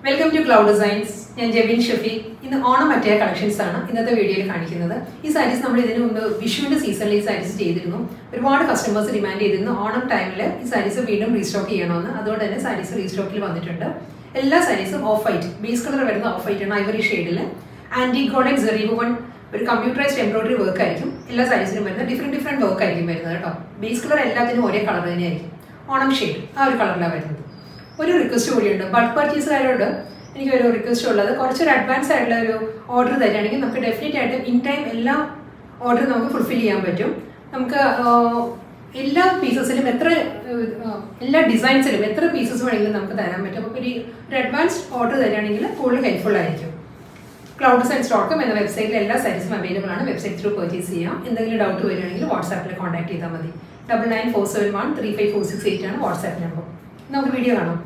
welcome to cloud designs ഞാൻ ജെബിൻ ഷഫി ഇന്ന് ഓണം മറ്റേ കളക്ഷൻസ് ആണ് ഇന്നത്തെ വീഡിയോയിൽ കാണിക്കുന്നത് ഈ സാരീസ് നമ്മൾ ഇതിനു മുമ്പ് വിഷുവിന്റെ സീസണിൽ ഈ സാരീസ് ചെയ്തിരുന്നു ഒരുപാട് കസ്റ്റമേഴ്സ് ഡിമാൻഡ് ചെയ്തിരുന്നു ഓണം ടൈമിൽ ഈ സാരീസ് വീണ്ടും റീസ്റ്റോക്ക് ചെയ്യണമെന്ന് അതുകൊണ്ട് തന്നെ സാരീസ് റീസ്റ്റോക്കിൽ വന്നിട്ടുണ്ട് എല്ലാ സാരീസും ഓഫ് വൈറ്റ് ബേസ് കളർ വരുന്ന ഓഫ് വൈറ്റ് ആണ് ഐവറി ഷെയ്ഡിൽ ആന്റി ഗോഡൻ സെറീവ് വൺ ഒരു കമ്പ്യൂട്ടറൈസ്ഡ് എംബ്രോയിഡറി വർക്ക് ആയിരിക്കും എല്ലാ സാരീസിനും വരുന്നത് ഡിഫറെന്റ് ഡിഫറെന്റ് വർക്ക് ആയിരിക്കും വരുന്നത് കേട്ടോ ബേസ് കളർ എല്ലാത്തിനും ഒരേ കളർ തന്നെയായിരിക്കും ഓണം ഷെയ്ഡ് ആ ഒരു കളറിലാണ് വരുന്നത് ഒരു റിക്വസ്റ്റ് കൂടിയുണ്ട് ബൾക്ക് പർച്ചേസുകാരോട് എനിക്ക് ഒരു റിക്വസ്റ്റ് ഉള്ളത് കുറച്ചൊരു അഡ്വാൻസ് ആയിട്ടുള്ള ഒരു ഓർഡർ തരികയാണെങ്കിൽ നമുക്ക് ഡെഫിനറ്റ് ആയിട്ട് ഇൻ ടൈം എല്ലാ ഓർഡർ നമുക്ക് ഫുൾഫിൽ ചെയ്യാൻ പറ്റും നമുക്ക് ആഹ്, എല്ലാ പീസസിലും എത്ര ആഹ്, എല്ലാ ഡിസൈൻസിലും എത്ര പീസസ് വേണമെങ്കിലും നമുക്ക് തരാൻ പറ്റും അപ്പോൾ ഒരു ഒരു അഡ്വാൻസ് ഓർഡർ തരികയാണെങ്കിൽ കൂടുതൽ ഹെൽപ്ഫുൾ ആയിരിക്കും ക്ലൗഡ് സയൻസ് ഡോട്ട് കോം എന്ന വെബ്സൈറ്റിൽ എല്ലാ സാരീസും അവൈലബിൾ ആണ് വെബ്സൈറ്റ് ത്രൂ പർച്ചേസ് ചെയ്യാം എന്തെങ്കിലും ഡൗട്ട് വരികയാണെങ്കിൽ വാട്സാപ്പിൽ കോൺടാക്ട് ചെയ്താൽ മതി double nine four seven one three five four six eight ആണ് വാട്സാപ്പ് നമ്പർ നമുക്ക് വീഡിയോ കാണാം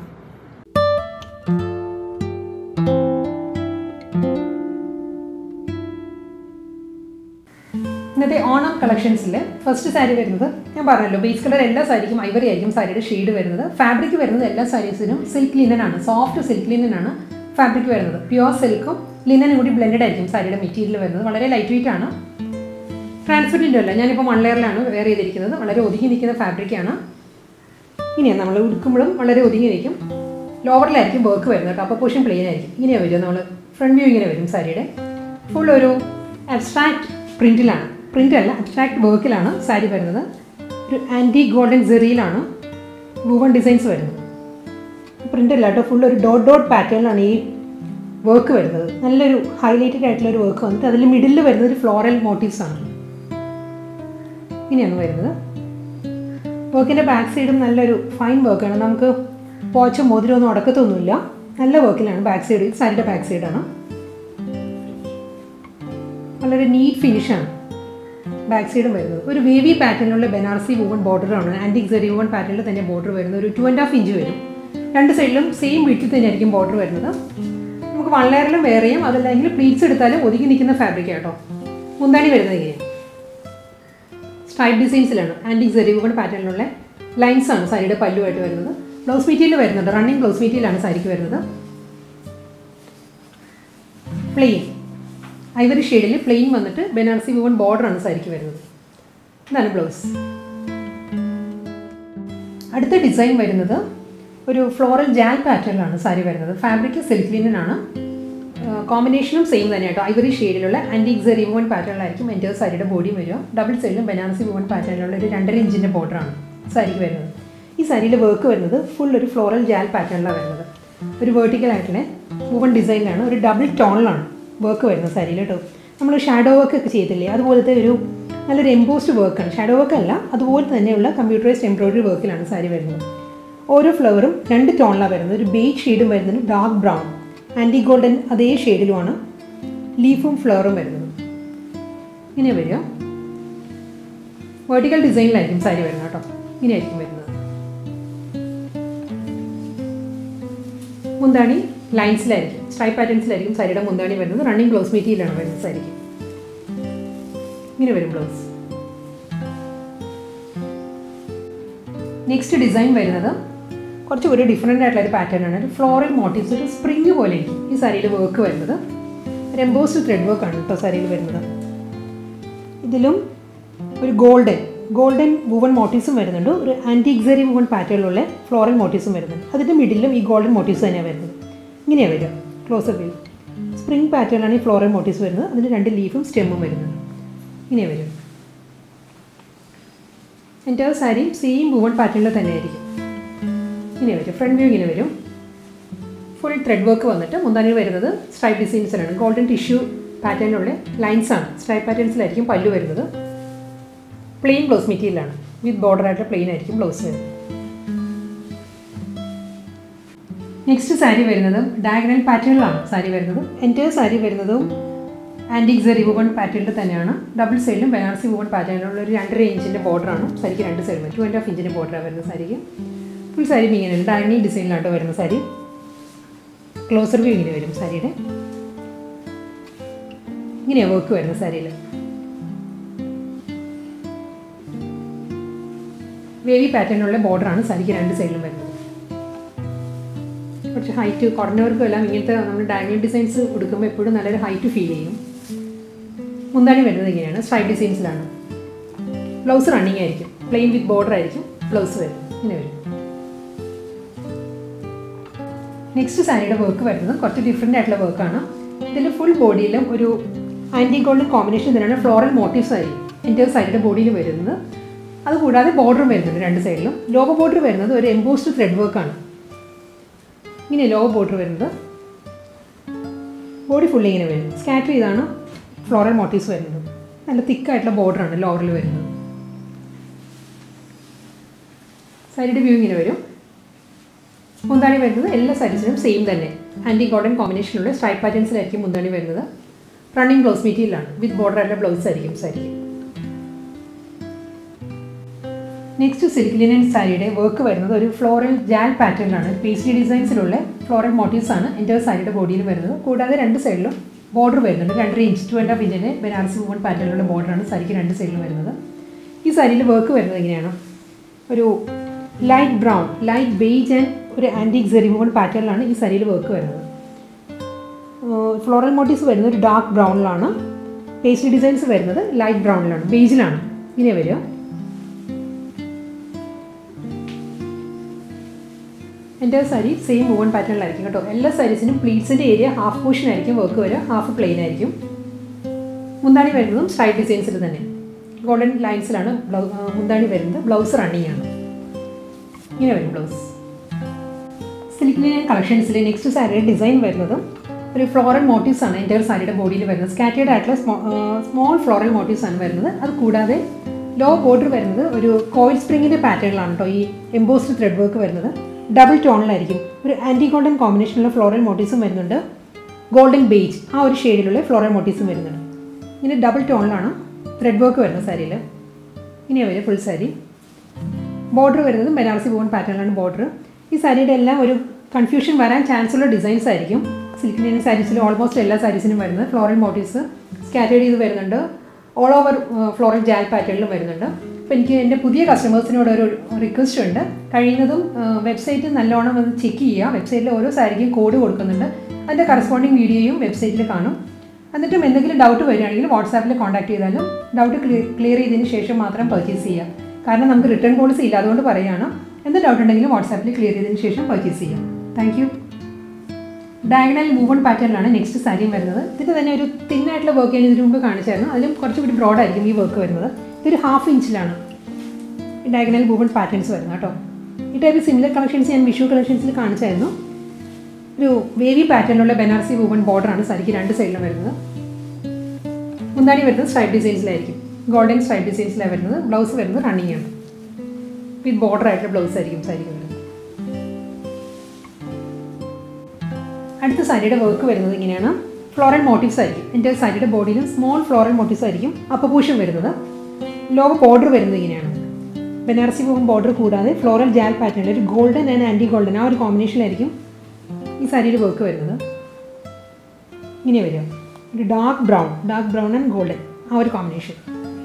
ഇന്നത്തെ ഓണം കളക്ഷൻസിൽ ഫസ്റ്റ് സാരി വരുന്നത് ഞാൻ പറഞ്ഞല്ലോ ബേസ് കളർ എല്ലാ സാരിക്കും ഐവറി ആയിരിക്കും സാരിയുടെ ഷെയ്ഡ് വരുന്നത് ഫാബ്രിക് വരുന്നത് എല്ലാ സാരീസിനും സിൽക്ക് ലിനൻ ആണ് സോഫ്റ്റ് സിൽക്ക് ലിനൻ ആണ് ഫാബ്രിക് വരുന്നത് പ്യുവർ സിൽക്കും ലിനനും കൂടി ബ്ലെൻഡഡ് ആയിരിക്കും സാരിയുടെ മെറ്റീരിയൽ വരുന്നത് വളരെ ലൈറ്റ് വെയിറ്റ് ആണ് ട്രാൻസ്പെറൻറ്റും അല്ല ഞാനിപ്പോൾ വൺ ലെയറിലാണ് വെയർ ചെയ്തിരിക്കുന്നത് വളരെ ഒതുങ്ങി നിൽക്കുന്ന ഫാബ്രിക്കാണ് ഇനിയാണ് നമ്മൾ ഉടുക്കുമ്പോഴും വളരെ ഒതുങ്ങി നിൽക്കും ലോവറിലായിരിക്കും വർക്ക് വരുന്നത് കേട്ടോ അപ്പോൾ പൊഷൻ പ്ലെയിൻ ആയിരിക്കും ഇങ്ങനെയാണ് വരിക നമ്മൾ ഫ്രണ്ട് വ്യൂ ഇങ്ങനെ വരും സാരിയുടെ ഫുൾ ഒരു അബ്സ്ട്രാക്ട് പ്രിൻറ്റിലാണ് പ്രിൻ്റ് അല്ല അബ്സ്ട്രാക്ട് വർക്കിലാണ് സാരി വരുന്നത് ഒരു ആൻറ്റി ഗോൾഡൻ സെറിയിലാണ് വൂവൺ ഡിസൈൻസ് വരുന്നത് പ്രിൻ്റ് അല്ല കേട്ടോ ഫുൾ ഒരു ഡോട്ട് ഡോട്ട് പാറ്റേണിലാണ് ഈ വർക്ക് വരുന്നത് നല്ലൊരു ഹൈലൈറ്റഡ് ആയിട്ടുള്ള ഒരു വർക്ക് വന്നിട്ട് അതിൽ മിഡിൽ വരുന്നത് ഒരു ഫ്ലോറൽ മോട്ടീവ്സ് ആണ് ഇങ്ങനെയാണ് വരുന്നത് വർക്കിൻ്റെ ബാക്ക് സൈഡും നല്ലൊരു ഫൈൻ വർക്കാണ് നമുക്ക് പോച്ച മോതിരമൊന്നും ഉടക്കത്തൊന്നുമില്ല നല്ല വർക്കിലാണ് ബാക്ക് സൈഡ് സാരിയുടെ ബാക്ക് സൈഡാണ് വളരെ നീറ്റ് ഫിനിഷാണ് ബാക്ക് സൈഡും വരുന്നത് ഒരു വേവി പാറ്റേണിലുള്ള ബനാറസി വൂവൺ ബോർഡറാണ് ആൻറ്റിക് സെറി വൂവൺ പാറ്റേണിൽ തന്നെ ബോർഡർ വരുന്നത് ഒരു ടു ആൻഡ് ഹാഫ് ഇഞ്ച് വരും രണ്ട് സൈഡിലും സെയിം വീട്ടിൽ തന്നെയായിരിക്കും ബോർഡർ വരുന്നത് നമുക്ക് വൺ ലെയറിലും വേറെ ചെയ്യാം അതല്ലെങ്കിൽ പ്ലീറ്റ്സ് എടുത്താലും ഒതുങ്ങി നിൽക്കുന്ന ഫാബ്രിക് കേട്ടോ മുന്താണി വരുന്നത് ഇങ്ങനെയാണ് സ്ട്രൈപ്പ് ഡിസൈൻസിലാണ് ആൻറ്റിക് സെറി വൂവൺ പാറ്റേണിലുള്ള ലൈൻസ് ആണ് സാരിയുടെ പല്ലുമായിട്ട് വരുന്നത് ബ്ലൗസ് മെറ്റീരിയൽ വരുന്നുണ്ട് റണ്ണിങ് ബ്ലൗസ് മെറ്റീരിയലാണ് സാരിക്ക് വരുന്നത് പ്ലെയിൻ ഐവറി ഷെയ്ഡിൽ പ്ലെയിൻ വന്നിട്ട് ബനാറസി വൂവൺ ബോർഡർ ആണ് സാരിക്ക് വരുന്നത് ഇതാണ് ബ്ലൗസ് അടുത്ത ഡിസൈൻ വരുന്നത് ഒരു ഫ്ലോറൽ ജാൽ പാറ്റേണിലാണ് സാരി വരുന്നത് ഫാബ്രിക് സിൽക്ക് ലിനൻ ആണ് കോമ്പിനേഷനും സെയിം തന്നെ കേട്ടോ ഐവറി ഷെയ്ഡിലുള്ള ആൻറ്റിക് സെറി വൂവൺ പാറ്റേണിലായിരിക്കും എൻ്റെ സാരിയുടെ ബോഡിയും വരിക ഡബിൾ സൈഡിലും ബനാറസി വൂവൺ പാറ്റേണിലുള്ള ഒരു രണ്ടര ഇഞ്ചിൻ്റെ ബോർഡറാണ് സാരിക്ക് വരുന്നത് ഈ സാരിയിലെ വർക്ക് വരുന്നത് ഫുൾ ഒരു ഫ്ലോറൽ ജാൽ പാറ്റേണിലാണ് വരുന്നത് ഒരു വേർട്ടിക്കൽ ആയിട്ടുള്ള വൂവൺ ഡിസൈനിലാണ് ഒരു ഡബിൾ ടോണിലാണ് വർക്ക് വരുന്നത് സാരിയിൽ കേട്ടോ നമ്മൾ ഷാഡോ വർക്ക് ഒക്കെ ചെയ്തില്ലേ അതുപോലത്തെ ഒരു നല്ലൊരു എംബോസ്ഡ് വർക്കാണ് ഷാഡോ വർക്ക് അല്ല അതുപോലെ തന്നെയുള്ള കമ്പ്യൂട്ടറൈസ്ഡ് എംബ്രോയിഡറി വർക്കിലാണ് സാരി വരുന്നത് ഓരോ ഫ്ലവറും രണ്ട് ടോണിലാണ് വരുന്നത് ഒരു ബേജ് ഷെയ്ഡും വരുന്നത് ഡാർക്ക് ബ്രൗൺ ആൻറ്റി ഗോൾഡൻ അതേ ഷെയ്ഡിലുമാണ് ലീഫും ഫ്ലവറും വരുന്നത് ഇങ്ങനെ വരിക വെർട്ടിക്കൽ ഡിസൈനിലായിരിക്കും സാരി വരുന്നത് കേട്ടോ ഇങ്ങനെയായിരിക്കും വരുന്നത് മുന്താണി ലൈൻസിലായിരിക്കും സ്ട്രൈപ്പ് പാറ്റേൺസിലായിരിക്കും സാരിയുടെ മുന്താണി വരുന്നത് റണ്ണിങ് ബ്ലൗസ് മെറ്റീരിയലാണ് വരുന്നത് സാരിക്ക് ഇങ്ങനെ വരും ബ്ലൗസ് നെക്സ്റ്റ് ഡിസൈൻ വരുന്നത് കുറച്ച് ഒരു ഡിഫറെൻ്റ് ആയിട്ടുള്ള ഒരു പാറ്റേൺ ആണ് ഒരു ഫ്ലോറൽ മോട്ടീവ്സ് ഒരു സ്പ്രിങ് പോലെ ഇരിക്കും ഈ സാരിയിൽ വർക്ക് വരുന്നത് ഒരു എംബോസ്ഡ് ത്രെഡ് വർക്ക് ആണ് കേട്ടോ സാരിയിൽ വരുന്നത് ഇതിലും ഒരു ഗോൾഡൻ ഗോൾഡൻ വുവൺ മോട്ടീവ്സും വരുന്നുണ്ട് ഒരു ആൻറ്റിക്സറി വുവൺ പാറ്റേണിലുള്ള ഫ്ലോറൽ മോട്ടീവ്സും വരുന്നുണ്ട് അതിൻ്റെ മിഡിലും ഈ ഗോൾഡൻ മോട്ടീവ്സ് തന്നെയാണ് വരുന്നത് ഇങ്ങനെയാണ് വരിക ക്ലോസർ വ്യൂ സ്പ്രിംഗ് പാറ്റേണിലാണ് ഈ ഫ്ലോറൽ മോട്ടീവ്സ് വരുന്നത് അതിന് രണ്ട് ലീഫും സ്റ്റെമ്മും വരുന്നത് ഇങ്ങനെ വരും എൻ്റെ സാരിയും സെയിം വുവൺ പാറ്റേണിൽ തന്നെ ആയിരിക്കും ഇങ്ങനെ വരും ഫ്രണ്ട് വ്യൂ ഇങ്ങനെ വരും ഫുൾ ത്രെഡ് വർക്ക് വന്നിട്ട് മുന്താനിൽ വരുന്നത് സ്ട്രൈപ്പ് ഡിസൈൻസിലാണ് ഗോൾഡൻ ടിഷ്യൂ പാറ്റേണിലുള്ള ലൈൻസ് ആണ് സ്ട്രൈപ്പ് പാറ്റേൺസിലായിരിക്കും പല്ലു വരുന്നത് പ്ലെയിൻ ബ്ലൗസ് മെറ്റീരിയലാണ് വിത്ത് ബോർഡർ ആയിട്ടുള്ള പ്ലെയിൻ ആയിരിക്കും ബ്ലൗസ് വരുന്നത് നെക്സ്റ്റ് സാരി വരുന്നത് ഡയഗണൽ പാറ്റേണിലാണ് സാരി വരുന്നത് എൻ്റെ സാരി വരുന്നതും ആൻറ്റിക് സെറി വുവൺ പാറ്റേണിൽ തന്നെയാണ് ഡബിൾ സൈഡിലും ബനാറസി വുവൺ പാറ്റേണിലുള്ള ഒരു രണ്ടര ഇഞ്ചിൻ്റെ ബോർഡറാണ് സാരിക്ക് രണ്ട് സൈഡിലും ടു ആൻഡ് ഹാഫ് ഇഞ്ചിൻ്റെ ബോർഡറാണ് വരുന്നത് സാരിക്ക് ഫുൾ സാരി ഇങ്ങനെ ഡയഗണൽ ഡിസൈനിലാട്ടോ വരുന്ന സാരി ക്ലോസർ വ്യൂ ഇങ്ങനെ വരും സാരിയുടെ ഇങ്ങനെയാണ് വർക്ക് വരുന്നത് സാരിയിൽ വേവി പാറ്റേണിലുള്ള ബോർഡറാണ് സാരിക്ക് രണ്ട് സൈഡിലും വരുന്നത് കുറച്ച് ഹൈറ്റ് കുറഞ്ഞവർക്കും എല്ലാം ഇങ്ങനത്തെ നമ്മൾ ഡയമണ്ട് ഡിസൈൻസ് കൊടുക്കുമ്പോൾ എപ്പോഴും നല്ലൊരു ഹൈറ്റ് ഫീൽ ചെയ്യും മുന്താണി വരുന്നത് ഇങ്ങനെയാണ് സ്ട്രൈപ്പ് ഡിസൈൻസിലാണ് ബ്ലൗസ് റണ്ണിങ് ആയിരിക്കും പ്ലെയിൻ വിത്ത് ബോർഡർ ആയിരിക്കും ബ്ലൗസ് വരും ഇങ്ങനെ വരും നെക്സ്റ്റ് സാരിയുടെ വർക്ക് വരുന്നത് കുറച്ച് ഡിഫറെൻ്റ് ആയിട്ടുള്ള വർക്കാണ് ഇതിൽ ഫുൾ ബോഡിയിലും ഒരു ആൻറ്റി ഗോൾഡൻ കോമ്പിനേഷൻ തന്നെയാണ് ഫ്ലോറൽ മോട്ടീവ്സ് ആയിരിക്കും എൻ്റെ സാരിയുടെ ബോഡിയിൽ വരുന്നത് അതുകൂടാതെ ബോർഡറും വരുന്നുണ്ട് രണ്ട് സൈഡിലും ലോഗോ ബോർഡർ വരുന്നത് ഒരു എംബോസ്ഡ് ത്രെഡ് വർക്കാണ് ഇങ്ങനെ ലോഗോ ബോർഡർ വരുന്നത് ബോഡി ഫുള്ളി ഇങ്ങനെ വരും സ്കാറ്റർ ചെയ്താണ് ഫ്ലോറൽ മോട്ടീവ്സ് വരുന്നത് നല്ല തിക്കായിട്ടുള്ള ബോർഡറാണ് ലോവറിൽ വരുന്നത് സാരിയുടെ വ്യൂ ഇങ്ങനെ വരും മുന്താണി വരുന്നത് എല്ലാ സാരീസിനും സെയിം തന്നെ ആൻറ്റി ഗോൾഡൻ കോമ്പിനേഷനുള്ള സ്ട്രൈപ്പ് പാറ്റേൺസിലായിരിക്കും മുന്താണി വരുന്നത് റണ്ണിങ് ബ്ലൗസ് മെറ്റീരിയലാണ് വിത്ത് ബോർഡർ ആയിട്ടുള്ള ബ്ലൗസ് ആയിരിക്കും സാരിക്ക് നെക്സ്റ്റ് സിൽക്ക് ലിനൻ സാരിയുടെ വർക്ക് വരുന്നത് ഒരു ഫ്ലോറൽ ജാൽ പാറ്റേണിലാണ് പേസ്ലി ഡിസൈൻസിലുള്ള ഫ്ലോറൽ മോട്ടീവ്സ് ആണ് എൻ്റെ സാരിയുടെ ബോഡിയിൽ വരുന്നത് കൂടാതെ രണ്ട് സൈഡിലും ബോർഡർ വരുന്നുണ്ട് രണ്ടര ഇഞ്ച് ടു ആൻഡ് ഹാഫ് ഇഞ്ചിൻ്റെ ബനാറസി വുമൺ പാറ്റേണിലുള്ള ബോർഡറാണ് സാരിക്ക് രണ്ട് സൈഡിലും വരുന്നത് ഈ സാരിയിൽ വർക്ക് വരുന്നത് എങ്ങനെയാണ് ഒരു light brown light beige and ഒരു ആൻറ്റിക് സെറി വുമൺ പാറ്റേണിലാണ് ഈ സാരിയിൽ വർക്ക് വരുന്നത് ഫ്ലോറൽ മോട്ടീവ്സ് വരുന്നത് ഒരു ഡാർക്ക് ബ്രൗണിലാണ് പേസ്ലി ഡിസൈൻസ് വരുന്നത് ലൈറ്റ് ബ്രൗണിലാണ് ബേജിലാണ് ഇങ്ങനെ വരിക എൻ്റെ സാരി സെയിം വുവൺ പാറ്റേണിലായിരിക്കും കേട്ടോ എല്ലാ സാരീസിനും പ്ലീറ്റ്സിൻ്റെ ഏരിയ ഹാഫ് പോർഷൻ ആയിരിക്കും വർക്ക് വരിക ഹാഫ് പ്ലെയിൻ ആയിരിക്കും മുന്താണി വരുന്നതും സ്ട്രൈറ്റ് ഡിസൈൻസിൽ തന്നെ ഗോൾഡൻ ലൈൻസിലാണ് ബ്ലൗ മുന്താണി വരുന്നത് ബ്ലൗസ് റണ്ണിങ് ആണ് ഇങ്ങനെ വരും ബ്ലൗസ് സിൽക്ക് കളക്ഷൻസിലെ നെക്സ്റ്റ് സാരിയുടെ ഡിസൈൻ വരുന്നതും ഒരു ഫ്ലോറൽ മോട്ടീവ്സ് ആണ് എൻ്റെ സാരിയുടെ ബോഡിയിൽ വരുന്നത് സ്കാറ്റേഡ് ആയിട്ടുള്ള സ്മോൾ ഫ്ലോറൽ മോട്ടീവ്സ് ആണ് വരുന്നത് അത് കൂടാതെ ലോ ബോർഡർ വരുന്നത് ഒരു കോയിൽ സ്പ്രിങ്ങിൻ്റെ പാറ്റേണിലാണ് കേട്ടോ ഈ എംബോസ്ഡ് ത്രെഡ് വർക്ക് വരുന്നത് ഡബിൾ ടോണിലായിരിക്കും ഒരു ആൻറ്റി ഗോൾഡൻ കോമ്പിനേഷനുള്ള ഫ്ലോറൽ മോട്ടീവ്സും വരുന്നുണ്ട് ഗോൾഡൻ ബേജ് ആ ഒരു ഷെയ്ഡിലുള്ള ഫ്ലോറൽ മോട്ടീവ്സും വരുന്നുണ്ട് ഇങ്ങനെ ഡബിൾ ടോണിലാണ് ത്രെഡ് വർക്ക് വരുന്നത് സാരിയിൽ ഇങ്ങനെ വരും ഫുൾ സാരി ബോർഡർ വരുന്നത് ബനാറസി ബോൺ പാറ്റേണിലാണ് ബോർഡർ ഈ സാരിയുടെ എല്ലാം ഒരു കൺഫ്യൂഷൻ വരാൻ ചാൻസ് ഉള്ള ഡിസൈൻസ് ആയിരിക്കും സിൽക്ക് ലിനൻ സാരീസിൽ ഓൾമോസ്റ്റ് എല്ലാ സാരീസിനും വരുന്നത് ഫ്ലോറൽ മോട്ടീവ്സ് സ്കാറ്റേഡ് ചെയ്ത് വരുന്നുണ്ട് ഓൾ ഓവർ ഫ്ലോറൽ ജാൽ പാറ്റേണിലും വരുന്നുണ്ട് അപ്പോൾ എനിക്ക് എൻ്റെ പുതിയ കസ്റ്റമേഴ്സിനോട് ഒരു റിക്വസ്റ്റ് ഉണ്ട് കഴിയുന്നതും വെബ്സൈറ്റ് നല്ലോണം ഒന്ന് ചെക്ക് ചെയ്യുക വെബ്സൈറ്റിൽ ഓരോ സാരിക്കും കോഡ് കൊടുക്കുന്നുണ്ട് അതിൻ്റെ കറസ്പോണ്ടിങ് വീഡിയോയും വെബ്സൈറ്റിൽ കാണും എന്നിട്ടും എന്തെങ്കിലും ഡൗട്ട് വരികയാണെങ്കിൽ വാട്സാപ്പിൽ കോൺടാക്ട് ചെയ്താലും ഡൗട്ട് ക്ലിയർ ചെയ്തതിന് ശേഷം മാത്രം പർച്ചേസ് ചെയ്യുക കാരണം നമുക്ക് റിട്ടേൺ പോളിസി ഇല്ല അതുകൊണ്ട് പറയുകയാണ് എന്ത് ഡൗട്ട് ഉണ്ടെങ്കിലും വാട്സാപ്പിൽ ക്ലിയർ ചെയ്തതിന് ശേഷം പർച്ചേസ് ചെയ്യാം താങ്ക് യു ഡയഗണൽ മൂവൺ പാറ്റേണിലാണ് നെക്സ്റ്റ് സാരിയും വരുന്നത് ഇതിൻ്റെ തന്നെ ഒരു തിന്നായിട്ടുള്ള വർക്ക് ഞാൻ ഇതിനു മുമ്പ് കാണിച്ചായിരുന്നു അതിലും കുറച്ചുകൂടി ബ്രോഡ് ആയിരിക്കും ഈ വർക്ക് വരുന്നത് ഇതൊരു ഹാഫ് ഇഞ്ചിലാണ് ഡയഗണൽ മൂവൺ പാറ്റേൺസ് വരുന്നത് കേട്ടോ ഈ ടൈപ്പ് സിമിലർ കളക്ഷൻസ് ഞാൻ വിഷു കളക്ഷൻസിൽ കാണിച്ചായിരുന്നു ഒരു വേവി പാറ്റേണിലുള്ള ബനാറസി വൂവൺ ബോർഡറാണ് സാരിക്ക് രണ്ട് സൈഡിലും വരുന്നത് മുന്താണി വരുന്നത് സ്ട്രൈപ്പ് ഡിസൈൻസിലായിരിക്കും ഗോൾഡൻ സ്ട്രൈപ്പ് ഡിസൈൻസിലാണ് വരുന്നത് ബ്ലൗസ് വരുന്നത് റണ്ണിങ് ആണ് വിത്ത് ബോർഡർ ആയിട്ടുള്ള ബ്ലൗസ് ആയിരിക്കും സാരിക്ക് വരുന്നത് അടുത്ത സാരിയുടെ വർക്ക് വരുന്നത് ഇങ്ങനെയാണ് ഫ്ലോറൽ മോട്ടീവ്സ് ആയിരിക്കും എൻ്റെ സാരിയുടെ ബോഡിയിലും സ്മോൾ ഫ്ലോറൽ മോട്ടീവ്സ് ആയിരിക്കും അപ്പപൂഷൻ വരുന്നത് ലോ ബോർഡർ വരുന്നത് ഇങ്ങനെയാണ് ബനാറസി പോകും ബോർഡർ കൂടാതെ ഫ്ലോറൽ ജാൽ പാറ്റേൺ ഒരു ഗോൾഡൻ ആൻഡ് ആൻറ്റി ഗോൾഡൻ ആ ഒരു കോമ്പിനേഷനിലായിരിക്കും ഈ സാരിയുടെ വർക്ക് വരുന്നത് ഇങ്ങനെ വരിക ഒരു dark brown dark brown and golden ആ ഒരു കോമ്പിനേഷൻ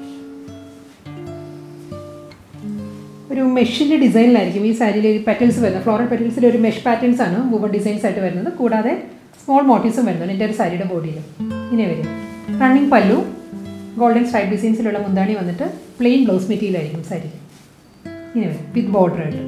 ഒരു മെഷിൻ്റെ ഡിസൈനിലായിരിക്കും ഈ സാരിയിൽ ഒരു പെറ്റൽസ് വരുന്നത് ഫ്ലോറൽ പെറ്റൽസിൽ ഒരു മെഷ് പാറ്റേൺസ് ആണ് വുവൺ ഡിസൈൻസ് ആയിട്ട് വരുന്നത് കൂടാതെ സ്മോൾ മോട്ടീവ്സും വരുന്നുണ്ട് എൻ്റെ ഒരു സാരിയുടെ ബോഡിയിൽ ഇങ്ങനെ വരും റണ്ണിങ് പല്ലു ഗോൾഡൻ സ്ട്രൈപ്പ് ഡിസൈൻസിലുള്ള മുന്താണി വന്നിട്ട് പ്ലെയിൻ ബ്ലൗസ് മെറ്റീരിയൽ ആയിരിക്കും സാരിക്ക് ഇങ്ങനെ വരും വിത്ത് ബോർഡർ ആയിട്ട്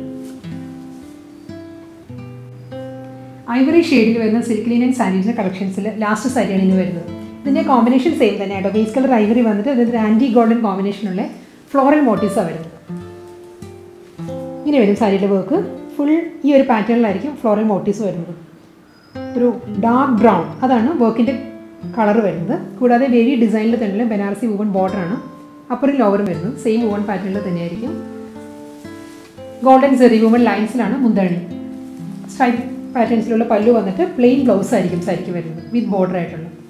ഐവറി ഷെയ്ഡിൽ വരുന്ന സിൽക്ക് ലിനൻ സാരീസിൻ്റെ കളക്ഷൻസിൽ ലാസ്റ്റ് സാരിയാണ് ഇനി വരുന്നത് ഇതിൻ്റെ കോമ്പിനേഷൻ സെയിം തന്നെ കേട്ടോ ബേസ് കളർ ഐവറി വന്നിട്ട് അതിൽ ആൻറ്റി ഗോൾഡൻ കോമ്പിനേഷനുള്ള ഫ്ലോറൽ മോട്ടീവ്സാണ് വരുന്നത് ഇങ്ങനെ വരും സാരിയുടെ വർക്ക് ഫുൾ ഈ ഒരു പാറ്റേണിലായിരിക്കും ഫ്ലോറൽ മോട്ടീവ്സ് വരുന്നത് ഒരു ഡാർക്ക് ബ്രൗൺ അതാണ് വർക്കിൻ്റെ കളർ വരുന്നത് കൂടാതെ വേരി ഡിസൈനിൽ തന്നെ ബനാറസി വുവൺ ബോർഡറാണ് അപ്പറും ലോവറും വരുന്നത് സെയിം വുവൺ പാറ്റേണിൽ തന്നെയായിരിക്കും ഗോൾഡൻ സെറി വുവൺ ലൈൻസിലാണ് മുന്താണി സ്ട്രൈപ്പ് പാറ്റേൺസിലുള്ള പല്ലു വന്നിട്ട് പ്ലെയിൻ ബ്ലൗസ് ആയിരിക്കും സാരിക്ക് വരുന്നത് വിത്ത് ബോർഡർ ആയിട്ടുള്ള